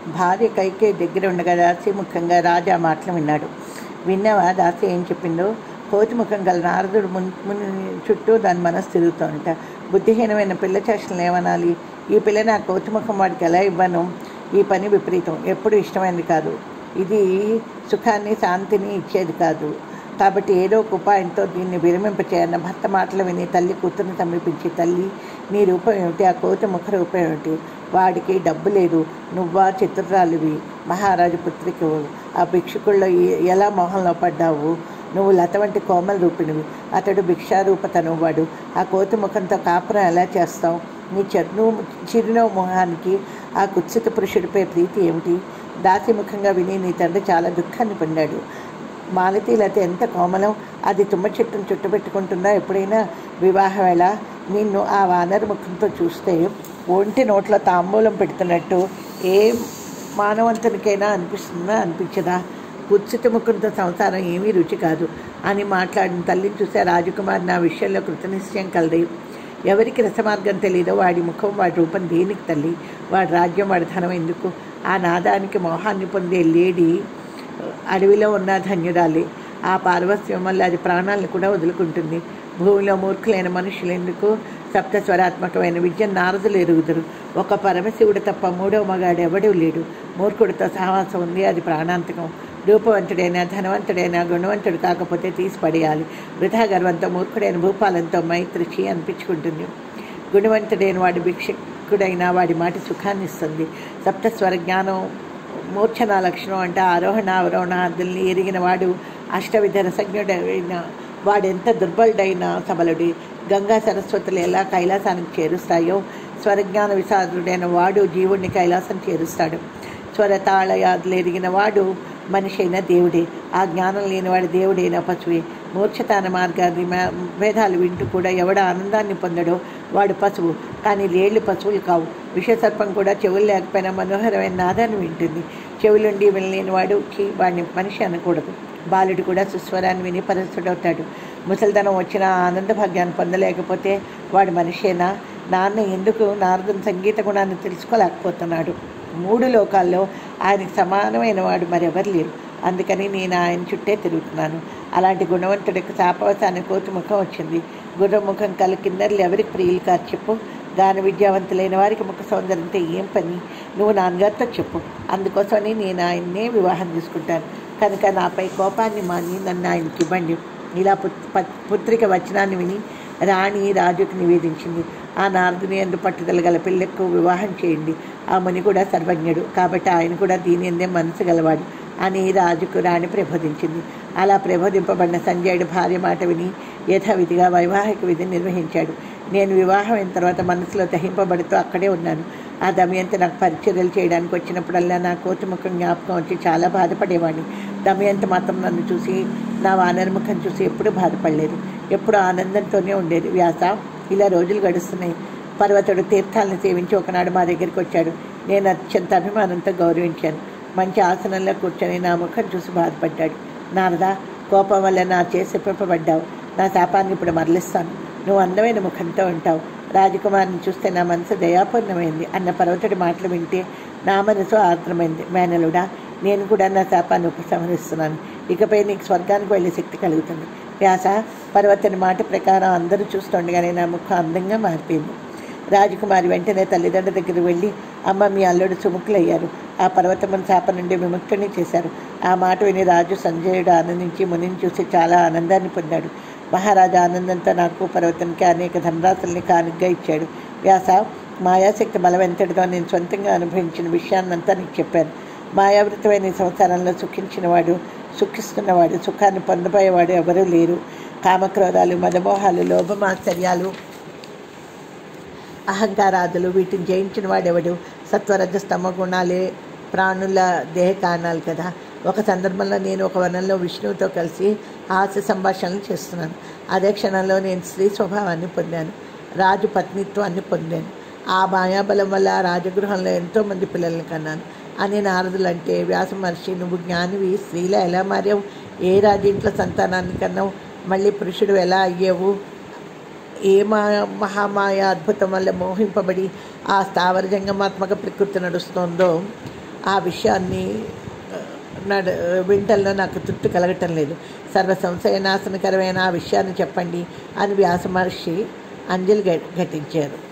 భార్య కైకే దగ్గర ఉండగా దాసి ముఖంగా రాజా మాటలు విన్నాడు విన్నావా దాసి ఏం చెప్పిందో కోతి ముఖం గల నారదుడు మున్ ముని చుట్టూ దాని మనసు తిరుగుతోంట బుద్ధిహీనమైన పిల్ల చేష్టలు ఏమనాలి ఈ పిల్ల నా కోతి ముఖం వాడికి ఎలా ఇవ్వను ఈ పని విపరీతం ఎప్పుడు ఇష్టమైనది కాదు ఇది సుఖాన్ని శాంతిని ఇచ్చేది కాదు కాబట్టి ఏదో ఒక ఉపాయంతో దీన్ని విరమింపచేయన్న భర్త మాటలు విని తల్లి కూతురుని సమీపించి తల్లి నీ రూపం ఏమిటి ఆ కోతి ముఖ రూపం ఏమిటి వాడికి డబ్బు లేదు నువ్వా చిత్రాలువి మహారాజు పుత్రికవు ఆ భిక్షుకుల్లో ఎ- ఎలా మొహంలో పడ్డావు నువ్వు లత వంటి కోమల రూపిణివి అతడు భిక్షారూప తనువాడు ఆ కోతి ముఖంతో కాపురం ఎలా చేస్తావు నీ చర్ను చిరునవ్వు మొహానికి ఆ కుత్సిత పురుషుడిపై ప్రీతి ఏమిటి దాసిముఖంగా విని నీ తండ్రి చాలా దుఃఖాన్ని పొందాడు మాలతీ లత ఎంత కోమలం అది తుమ్మ చెట్టును చుట్టుపెట్టుకుంటుందా ఎప్పుడైనా వివాహ వేళ నిన్ను ఆ వానర ముఖంతో చూస్తే ఒంటి నోట్లో తాంబూలం పెడుతున్నట్టు ఏ మానవంతునికైనా అనిపిస్తుందా అనిపించదా కుత్సిత ముఖంతో సంసారం ఏమీ రుచి కాదు అని మాట్లాడిన తల్లిని చూస్తే రాజకుమారి నా విషయంలో కృతనిశ్చయం కలది ఎవరికి రసమార్గం తెలీదో వాడి ముఖం వాడి రూపం దేనికి తల్లి వాడి రాజ్యం వాడి ధనం ఎందుకు ఆ నాదానికి మోహాన్ని పొందే లేడీ అడవిలో ఉన్న ధన్యురాలి ఆ పార్వస్యం వల్ల అది ప్రాణాలను కూడా వదులుకుంటుంది భూమిలో మూర్ఖులైన మనుషులు ఎందుకు సప్త స్వరాత్మకమైన విద్య నారదులు ఎరుగుదురు ఒక పరమశివుడు తప్ప మూడవ మగాడు ఎవడూ లేడు మూర్ఖుడితో సహవాసం ఉంది అది ప్రాణాంతకం రూపవంతుడైనా ధనవంతుడైనా గుణవంతుడు కాకపోతే తీసి పడేయాలి వృధా గర్వంతో మూర్ఖుడైన భూపాలంతో మైత్రిచి అనిపించుకుంటుంది గుణవంతుడైన వాడి భిక్షకుడైన వాడి మాట సుఖాన్ని ఇస్తుంది సప్తస్వర జ్ఞానం మూర్ఛన లక్షణం అంటే ఆరోహణ అవరోహణ అదుల్ని ఎరిగిన వాడు అష్టవిధ రసజ్ఞుడైన వాడెంత దుర్బలుడైన సబలుడి గంగా సరస్వతులు ఎలా కైలాసానికి చేరుస్తాయో స్వరజ్ఞాన విశారుడైన వాడు జీవుడిని కైలాసం చేరుస్తాడు స్వరతాళయాదులు ఎరిగిన వాడు మనిషి అయిన దేవుడే ఆ జ్ఞానం లేనివాడు దేవుడైన పశువే మూర్ఛతాన మార్గాన్ని మే- వేదాలు వింటూ కూడా ఎవడ ఆనందాన్ని పొందడో వాడు పశువు కానీ లేళ్ళు పశువులు కావు విషసర్పం కూడా చెవులు లేకపోయినా మనోహరమైన నాదాన్ని వింటుంది చెవులుండి వినలేని వాడుకి వాడిని మనిషి అనకూడదు బాలుడు కూడా సుస్వరాన్ని విని పరస్తుడవుతాడు ముసలితనం వచ్చిన ఆ ఆనంద భాగ్యాన్ని పొందలేకపోతే వాడు మనిషేనా నాన్న ఎందుకు నారదుని సంగీత గుణాన్ని తెలుసుకోలేకపోతున్నాడు మూడు లోకాల్లో ఆయనకు సమానమైన వాడు మరెవరు లేరు అందుకని నేను ఆయన చుట్టే తిరుగుతున్నాను అలాంటి గుణవంతుడికి శాపవసాన్ని కోతి ముఖం వచ్చింది గుర్రముఖం కల కిన్నర్లు ఎవరికి ప్రియులు కాదు చెప్పు గాన విద్యావంతులైన వారికి ముఖ సౌందర్యంతో ఏం పని నువ్వు నాన్నగారితో చెప్పు అందుకోసమని నేను ఆయన్నే వివాహం చేసుకుంటాను కనుక నాపై కోపాన్ని మాని నన్ను ఆయనకి ఇవ్వండి ఇలా పుత్- ప- పుత్రిక వచనాన్ని విని రాణి రాజుకు నివేదించింది ఆ నారదుని ఎందు పట్టుదల గల పిల్లకు వివాహం చేయండి ఆ ముని కూడా సర్వజ్ఞుడు కాబట్టి ఆయన కూడా దీని ఎందే మనసు గలవాడు అని రాజుకు రాణి ప్రబోధించింది అలా ప్రబోధింపబడిన సంజయుడు భార్య మాట విని యథావిధిగా వైవాహిక విధి నిర్వహించాడు నేను వివాహం అయిన తర్వాత మనసులో దహింపబడుతూ అక్కడే ఉన్నాను ఆ దమయంతి నాకు పరిచర్యలు చేయడానికి వచ్చినప్పుడల్లా నా కోతి ముఖం జ్ఞాపకం వచ్చి చాలా బాధపడేవాడిని దమయంతి మాత్రం నన్ను చూసి నా వానరముఖం చూసి ఎప్పుడూ బాధపడలేదు ఎప్పుడు ఆనందంతోనే ఉండేది వ్యాస ఇలా రోజులు గడుస్తున్నాయి పర్వతుడు తీర్థాలను సేవించి ఒకనాడు మా దగ్గరికి వచ్చాడు నేను అత్యంత అభిమానంతో గౌరవించాను మంచి ఆసనంలో కూర్చొని నా ముఖం చూసి బాధపడ్డాడు నారదా కోపం వల్ల నా చేసి పెంపబడ్డావు నా శాపాన్ని ఇప్పుడు మరలిస్తాను నువ్వు అందమైన ముఖంతో ఉంటావు రాజకుమారిని చూస్తే నా మనసు దయాపూర్ణమైంది అన్న పర్వతుడి మాటలు వింటే నా మనసు ఆర్ద్రమైంది మేనలుడా నేను కూడా నా శాపాన్ని ఉపసంహరిస్తున్నాను ఇకపై నీకు స్వర్గానికి వెళ్ళే శక్తి కలుగుతుంది వ్యాస పర్వతుని మాట ప్రకారం అందరూ చూస్తుండగానే నా ముఖం అందంగా మారిపోయింది రాజకుమారి వెంటనే తల్లిదండ్రుల దగ్గరికి వెళ్ళి అమ్మ మీ అల్లుడు సుముఖులయ్యారు ఆ పర్వతమును శాప నుండి విముక్తుని చేశారు ఆ మాట విని రాజు సంజయుడు ఆనందించి మునిని చూసి చాలా ఆనందాన్ని పొందాడు మహారాజా ఆనందంతో నాకు పర్వతానికి అనేక ధనరాశుల్ని కానుగ్గా ఇచ్చాడు వ్యాస మాయాశక్తి బలవంతుడితో నేను సొంతంగా అనుభవించిన విషయాన్నంతా నీకు చెప్పాను మాయావృతమైన ఈ సంసారంలో సుఖించినవాడు సుఖిస్తున్నవాడు సుఖాన్ని పొందబోయేవాడు ఎవరూ లేరు కామక్రోధాలు మదమోహాలు లోభమాశ్చర్యాలు అహంకారాదులు వీటిని జయించిన వాడెవడు సత్వరజ స్తమ గుణాలే ప్రాణుల దేహ కారణాలు కదా ఒక సందర్భంలో నేను ఒక వనంలో విష్ణువుతో కలిసి హాస్య సంభాషణలు చేస్తున్నాను అదే క్షణంలో నేను స్త్రీ స్వభావాన్ని పొందాను రాజు పత్నిత్వాన్ని పొందాను ఆ మాయాబలం వల్ల ఆ రాజగృహంలో ఎంతోమంది పిల్లల్ని కన్నాను అని నారదులు అంటే వ్యాస మహర్షి నువ్వు జ్ఞానివి స్త్రీలా ఎలా మారావు ఏ రాజింట్లో సంతానాన్ని కన్నావు మళ్ళీ పురుషుడు ఎలా అయ్యావు ఏ మా మహామాయ అద్భుతం వల్ల మోహింపబడి ఆ స్థావర జంగమాత్మక ప్రకృతి నడుస్తోందో ఆ విషయాన్ని ఆ, నడ వింటల్లో నాకు తృప్తి కలగటం లేదు సర్వ సంశయనాశనకరమైన ఆ విషయాన్ని చెప్పండి అని వ్యాస మహర్షి అంజలి ఘ- ఘటించారు